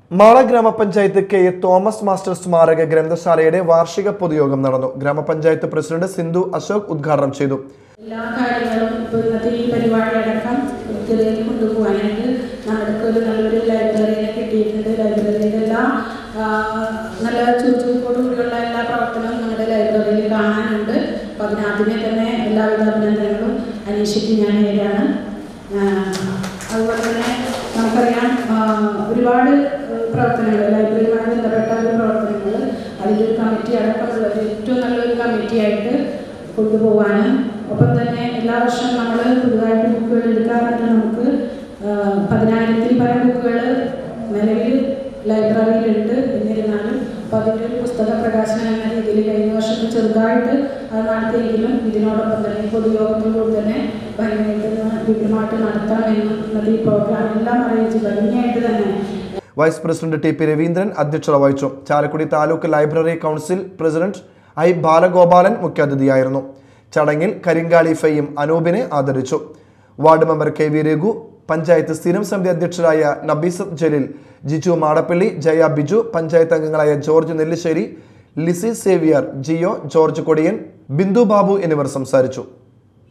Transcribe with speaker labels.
Speaker 1: മാള ഗ്രാമപഞ്ചായത്ത് K A Thomas master സ്മാരക ഗ്രന്ഥശാലയുടെ വാർഷിക പൊതുയോഗം നടന്നു ഗ്രാമപഞ്ചായത്ത് പ്രസിഡന്റ് സിന്ധു അശോക് ഉദ്ഘാടനം ചെയ്തു
Speaker 2: എല്ലാ കാര്യങ്ങളും ഇപ്പോൾ ഇന്നത്തെ ഈ പരിപാടി അടക്കം കൃത്യതയിൽ കൊണ്ടുപോകാനായിട്ട് നമ്മൾക്ക് ഒരു നല്ലൊരു ലൈബ്രറിയെ കിട്ടിയിട്ടുണ്ട് ലൈബ്രറിയുടെ എല്ലാ ആ, നല്ല ചുറുചുറുക്കോടുകൂടിയുള്ള എല്ലാ പ്രവർത്തനവും നമ്മുടെ ലൈബ്രറിയിൽ കാണാനുണ്ട് അപ്പോൾ അതിനാദ്യമേ തന്നെ എല്ലാവിധ അഭിനന്ദനങ്ങളും അന്വേഷിച്ച് ഞാൻ നേരാണ് ആ, അതുപോലെ തന്നെ നമുക്കറിയാം ആ, ഒരുപാട് പ്രവർത്തനങ്ങൾ ലൈബ്രറിയുമായി ബന്ധപ്പെട്ട ഒരു പ്രവർത്തനങ്ങൾ അതിൻ്റെ ഒരു കമ്മിറ്റി അടക്കമുള്ള ഒരു ഏറ്റവും നല്ലൊരു കമ്മിറ്റിയായിട്ട് കൊണ്ടുപോകാനും ഒപ്പം തന്നെ എല്ലാ വർഷവും നമ്മൾ പുതുതായിട്ട് ബുക്കുകൾ എടുക്കാറുണ്ട് നമുക്ക് ആ, പതിനായിരത്തിൽ പരം ബുക്കുകൾ നിലവിൽ ലൈബ്രറിയിലുണ്ട് എന്നിരുന്നാലും അപ്പോൾ അതിൻ്റെ ഒരു പുസ്തക പ്രകാശനം എന്ന രീതിയിൽ കഴിഞ്ഞ വർഷം ചെറുതായിട്ട് അത് നടത്തിയെങ്കിലും ഇതിനോടൊപ്പം തന്നെ പൊതുയോഗത്തോടുകൂടി തന്നെ ഭംഗിയായിട്ട് വിപുലമായിട്ട് നടത്താമെന്നും ഇന്നത്തെ ഈ പ്രോഗ്രാം എല്ലാം അറിയിച്ച് ഭംഗിയായിട്ട് തന്നെ
Speaker 1: vice president T P Raveendran അധ്യക്ഷത വഹിച്ചു Chalakudy taluk library council president I Balagopalan മുഖ്യാതിഥിയായിരുന്നു ചടങ്ങിൽ കരിങ്കാളി ഫയ്യും അനൂപിനെ ആദരിച്ചു ward member K V Raghu panchayat സ്ഥിരം സമിതി അധ്യക്ഷരായ നബീസത്ത് ജലീൽ ജിജു മാടപ്പള്ളി ജയ ബിജു പഞ്ചായത്ത് അംഗങ്ങളായ ജോർജ് നെല്ലിശ്ശേരി ലിസി സേവിയർ ജിയോ ജോർജ് കൊടിയൻ ബിന്ദു ബാബു എന്നിവർ സംസാരിച്ചു